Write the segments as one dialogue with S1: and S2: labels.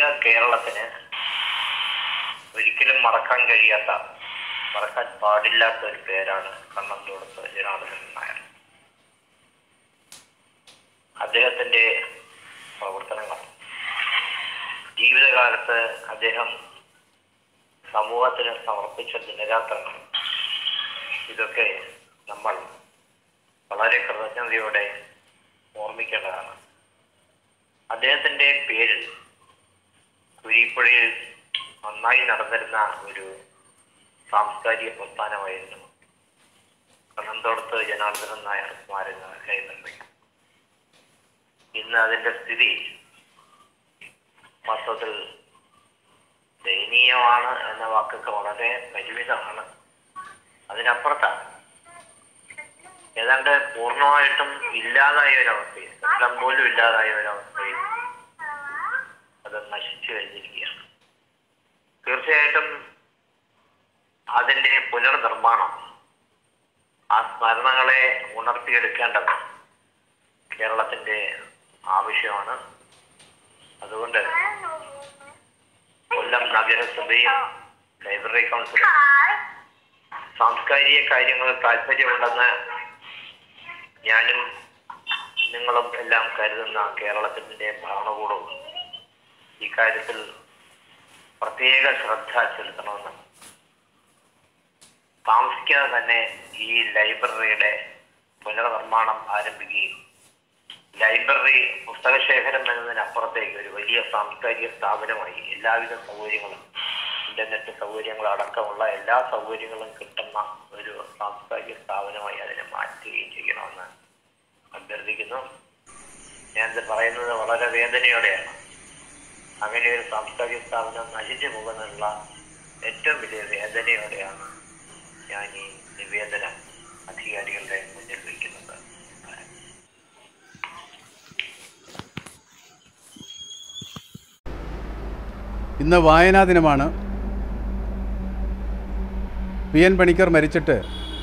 S1: കേരളത്തിന് ഒരിക്കലും മറക്കാൻ കഴിയാത്ത മറക്കാൻ പാടില്ലാത്ത ഒരു പേരാണ് കണ്ണന്തോടത്ത് ജനാർദ്ദനൻ നായർ അദ്ദേഹത്തിന്റെ പ്രവർത്തനങ്ങൾ ജീവിതകാലത്ത് അദ്ദേഹം സമൂഹത്തിന് സമർപ്പിച്ച ദിനരാത്രങ്ങൾ ഇതൊക്കെ നമ്മൾ വളരെ കൃതജ്ഞതയോടെ ഓർമ്മിക്കേണ്ടതാണ് അദ്ദേഹത്തിന്റെ പേരിൽ കുരിപ്പുഴയിൽ നന്നായി നടന്നിരുന്ന ഒരു സാംസ്കാരിക പ്രസ്ഥാനമായിരുന്നു കണ്ണന്തോടത്ത് ജനാർദ്ദനൻ നായർ സ്മാരക കൈനന്മ ഇന്ന് അതിന്റെ സ്ഥിതി വാസ്തവത്തിൽ ദയനീയമാണ് എന്ന വാക്കൊക്കെ വളരെ പരിമിതമാണ് അതിനപ്പുറത്താണ് ഏതാണ്ട് പൂർണ്ണമായിട്ടും ഇല്ലാതായ ഒരവസ്ഥയിൽ ശബ്ദം പോലും ഇല്ലാതായ ഒരവസ്ഥയിൽ അത് നശിച്ചു കഴിഞ്ഞിരിക്കുകയാണ് തീർച്ചയായിട്ടും അതിന്റെ പുനർനിർമ്മാണം ആ സ്മരണകളെ ഉണർത്തിയെടുക്കേണ്ടത് കേരളത്തിന്റെ ആവശ്യമാണ് അതുകൊണ്ട് കൊല്ലം നഗരസഭയും ലൈബ്രറി കൗൺസിലും സാംസ്കാരിക കാര്യങ്ങളിൽ താല്പര്യമുണ്ടെന്ന് ഞാനും നിങ്ങളും എല്ലാം കരുതുന്ന കേരളത്തിന്റെ ഭരണകൂടവും ഇക്കാര്യത്തിൽ പ്രത്യേക ശ്രദ്ധ ചെലുത്തണമെന്ന് താമസിക്കാതെ തന്നെ ഈ ലൈബ്രറിയുടെ പുനർനിർമ്മാണം ആരംഭിക്കുകയും ലൈബ്രറി പുസ്തകശേഖരം എന്നതിനപ്പുറത്തേക്ക് ഒരു വലിയ സാംസ്കാരിക സ്ഥാപനമായി എല്ലാവിധ സൗകര്യങ്ങളും ഇന്റർനെറ്റ് സൗകര്യങ്ങൾ അടക്കമുള്ള എല്ലാ സൗകര്യങ്ങളും കിട്ടുന്ന ഒരു സാംസ്കാരിക സ്ഥാപനമായി അതിനെ മാറ്റുകയും ചെയ്യണമെന്ന് അഭ്യർത്ഥിക്കുന്നു ഞാനിത് പറയുന്നത് വളരെ വേദനയോടെയാണ് അങ്ങനെ ഒരു സാംസ്കാരിക സ്ഥാപനം നശിച്ചു പോകുന്നതിനുള്ള ഏറ്റവും വലിയ വേദനയോടെയാണ് ഞാൻ ഈ നിവേദനം അധികാരികളുടെ മുന്നിൽ വയ്ക്കുന്നത്
S2: ഇന്ന് വായനാ ദിനമാണ് പി എൻ പണിക്കർ മരിച്ചിട്ട്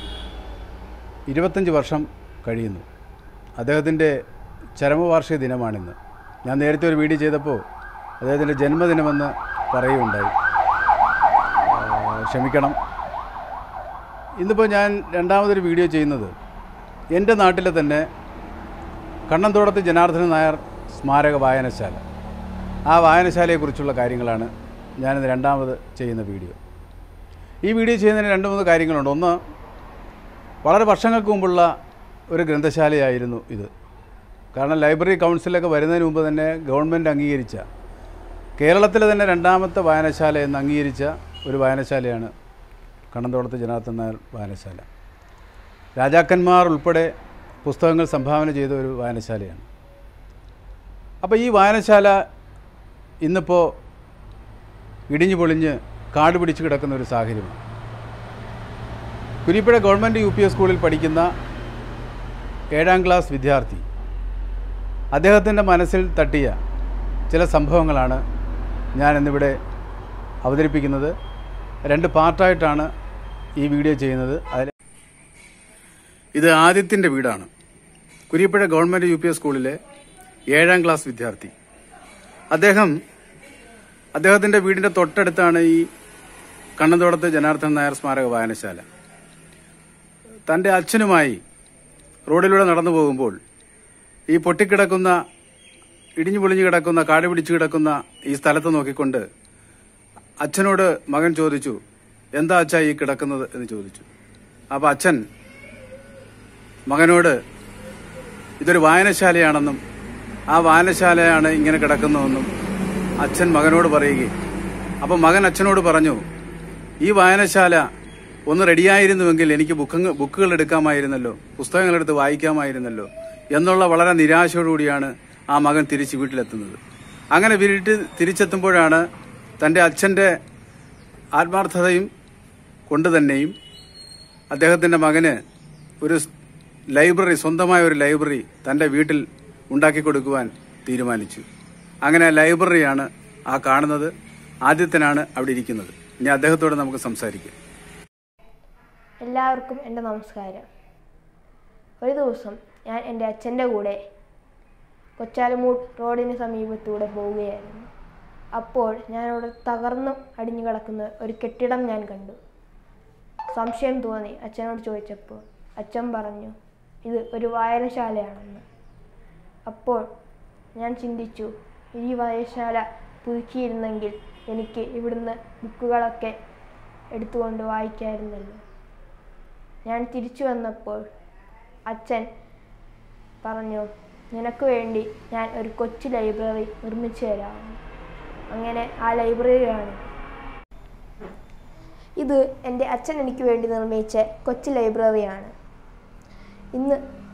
S2: ഇരുപത്തഞ്ച് വർഷം കഴിയുന്നു അദ്ദേഹത്തിൻ്റെ ചരമവാർഷിക ദിനമാണിന്ന് ഞാൻ നേരത്തെ ഒരു വീഡിയോ ചെയ്തപ്പോൾ അദ്ദേഹത്തിൻ്റെ ജന്മദിനമെന്ന് പറയുകയുണ്ടായി ആ, ക്ഷമിക്കണം ഇന്നിപ്പോൾ ഞാൻ രണ്ടാമതൊരു വീഡിയോ ചെയ്യുന്നത് എൻ്റെ നാട്ടിലെ തന്നെ കണ്ണന്തോടത്ത് ജനാർദ്ദനൻ നായർ സ്മാരക വായനശാല ആ വായനശാലയെക്കുറിച്ചുള്ള കാര്യങ്ങളാണ് ഞാനിന്ന് രണ്ടാമത് ചെയ്യുന്ന വീഡിയോ ഈ വീഡിയോ ചെയ്യുന്നതിന് രണ്ട് മൂന്ന് കാര്യങ്ങളുണ്ട് ഒന്ന് വളരെ വർഷങ്ങൾക്ക് മുമ്പുള്ള ഒരു ഗ്രന്ഥശാലയായിരുന്നു ഇത് കാരണം ലൈബ്രറി കൗൺസിലൊക്കെ വരുന്നതിന് മുമ്പ് തന്നെ ഗവൺമെൻറ് അംഗീകരിച്ച കേരളത്തിലെ തന്നെ രണ്ടാമത്തെ വായനശാല എന്ന് അംഗീകരിച്ച ഒരു വായനശാലയാണ് കണ്ണന്തോടത്ത് ജനാർദ്ദൻ നായർ വായനശാല രാജാക്കന്മാർ ഉൾപ്പെടെ പുസ്തകങ്ങൾ സംഭാവന ചെയ്ത ഒരു വായനശാലയാണ് അപ്പോൾ ഈ വായനശാല ഇന്നിപ്പോൾ ഇടിഞ്ഞു പൊളിഞ്ഞ് കാട് പിടിച്ച് കിടക്കുന്ന ഒരു സാഹചര്യമാണ് Kurippuzha government U P S സ്കൂളിൽ പഠിക്കുന്ന ഏഴാം ക്ലാസ് വിദ്യാർത്ഥി അദ്ദേഹത്തിൻ്റെ മനസ്സിൽ തട്ടിയ ചില സംഭവങ്ങളാണ് ഞാൻ ഇന്നിവിടെ അവതരിപ്പിക്കുന്നത് രണ്ട് പാർട്ടായിട്ടാണ് ഈ വീഡിയോ ചെയ്യുന്നത് അതിൽ ഇത് ആദിത്യൻ്റെ വീടാണ് Kurippuzha government U P S സ്കൂളിലെ ഏഴാം ക്ലാസ് വിദ്യാർത്ഥി അദ്ദേഹം അദ്ദേഹത്തിൻ്റെ വീടിൻ്റെ തൊട്ടടുത്താണ് ഈ കണ്ണന്തോടത്ത് ജനാർദ്ദൻ നായർ സ്മാരക വായനശാല തൻ്റെ അച്ഛനുമായി റോഡിലൂടെ നടന്നു പോകുമ്പോൾ ഈ പൊട്ടിക്കിടക്കുന്ന ഇടിഞ്ഞു പൊളിഞ്ഞു കിടക്കുന്ന കാട് പിടിച്ചു കിടക്കുന്ന ഈ സ്ഥലത്ത് നോക്കിക്കൊണ്ട് അച്ഛനോട് മകൻ ചോദിച്ചു എന്താ അച്ഛാ ഈ കിടക്കുന്നത് എന്ന് ചോദിച്ചു അപ്പോൾ അച്ഛൻ മകനോട് ഇതൊരു വായനശാലയാണെന്നും ആ വായനശാലയാണ് ഇങ്ങനെ കിടക്കുന്നതെന്നും അച്ഛൻ മകനോട് പറയുകയും അപ്പം മകൻ അച്ഛനോട് പറഞ്ഞു ഈ വായനശാല ഒന്ന് റെഡിയായിരുന്നുവെങ്കിൽ എനിക്ക് ബുക്കങ്ങ ബുക്കുകൾ എടുക്കാമായിരുന്നല്ലോ പുസ്തകങ്ങളെടുത്ത് വായിക്കാമായിരുന്നല്ലോ എന്നുള്ള വളരെ നിരാശയോടുകൂടിയാണ് ആ മകൻ തിരിച്ച് വീട്ടിലെത്തുന്നത് അങ്ങനെ വീട്ടിൽ തിരിച്ചെത്തുമ്പോഴാണ് തൻ്റെ അച്ഛൻ്റെ ആത്മാർത്ഥതയും കൊണ്ട് തന്നെയും അദ്ദേഹത്തിൻ്റെ മകന് ഒരു സ് ലൈബ്രറി സ്വന്തമായ ഒരു ലൈബ്രറി തൻ്റെ വീട്ടിൽ ഉണ്ടാക്കി കൊടുക്കുവാൻ തീരുമാനിച്ചു അങ്ങനെ ആ ലൈബ്രറിയാണ് ആ കാണുന്നത് ആദ്യത്തിനാണ് അവിടെ ഇരിക്കുന്നത് ഇനി അദ്ദേഹത്തോട് നമുക്ക് സംസാരിക്കാം
S3: എല്ലാവർക്കും എൻ്റെ നമസ്കാരം ഒരു ദിവസം ഞാൻ എൻ്റെ അച്ഛൻ്റെ കൂടെ കൊച്ചാലമൂട് റോഡിന് സമീപത്തൂടെ പോവുകയായിരുന്നു അപ്പോൾ ഞാനവിടെ തകർന്നു അടിഞ്ഞു കിടക്കുന്ന ഒരു കെട്ടിടം ഞാൻ കണ്ടു സംശയം തോന്നി അച്ഛനോട് ചോദിച്ചപ്പോൾ അച്ഛൻ പറഞ്ഞു ഇത് ഒരു വായനശാലയാണെന്ന് അപ്പോൾ ഞാൻ ചിന്തിച്ചു ഈ വായനശാല പുതുക്കിയിരുന്നെങ്കിൽ എനിക്ക് ഇവിടുന്ന് ബുക്കുകളൊക്കെ എടുത്തുകൊണ്ട് വായിക്കായിരുന്നല്ലോ ഞാൻ തിരിച്ചു വന്നപ്പോൾ അച്ഛൻ പറഞ്ഞു നിനക്ക് വേണ്ടി ഞാൻ ഒരു കൊച്ചു ലൈബ്രറി നിർമ്മിച്ചു തരാമെന്ന് അങ്ങനെ ആ ലൈബ്രറിയാണ് ഇത് എൻ്റെ അച്ഛൻ എനിക്ക് വേണ്ടി നിർമ്മിച്ച കൊച്ചു ലൈബ്രറിയാണ് ഇന്ന്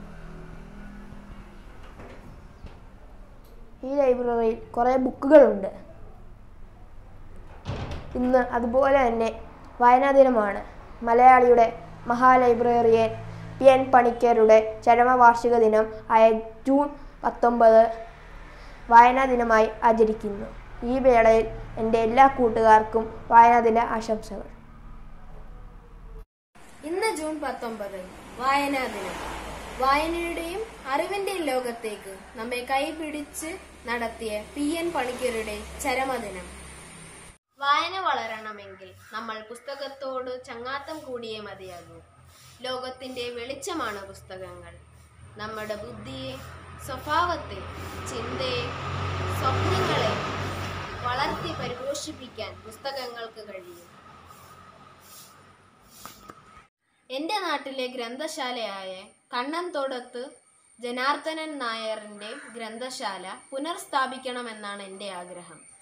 S3: ഈ ലൈബ്രറിയിൽ കുറേ ബുക്കുകളുണ്ട് ഇന്ന് അതുപോലെ തന്നെ വായനാ ദിനമാണ് മലയാളിയുടെ മഹാലൈബ്രറിയൻ പി എൻ പണിക്കരുടെ ചരമവാർഷിക ദിനം ആയ ജൂൺ പത്തൊമ്പത് വായനാ ദിനമായി ആചരിക്കുന്നു ഈ വേളയിൽ എൻ്റെ എല്ലാ കൂട്ടുകാർക്കും വായനാ ദിന ആശംസകൾ
S4: ഇന്ന് ജൂൺ പത്തൊമ്പത് വായനാ ദിനം വായനയുടെയും അറിവിന്റെയും ലോകത്തേക്ക് നമ്മെ കൈപിടിച്ച് നടത്തിയ പി എൻ പണിക്കരുടെ ചരമദിനം വായന വളരണമെങ്കിൽ നമ്മൾ പുസ്തകത്തോട് ചങ്ങാത്തം കൂടിയേ മതിയാകൂ ലോകത്തിന്റെ വെളിച്ചമാണ് പുസ്തകങ്ങൾ നമ്മുടെ ബുദ്ധിയെ സ്വഭാവത്തെ ചിന്തയെ സ്വപ്നങ്ങളെ വളർത്തി പരിപോഷിപ്പിക്കാൻ പുസ്തകങ്ങൾക്ക് കഴിയും എൻ്റെ നാട്ടിലെ ഗ്രന്ഥശാലയായ കണ്ണൻതോടത്ത് ജനാർദ്ദനൻ നായറിൻ്റെ ഗ്രന്ഥശാല പുനർസ്ഥാപിക്കണമെന്നാണ് എൻ്റെ ആഗ്രഹം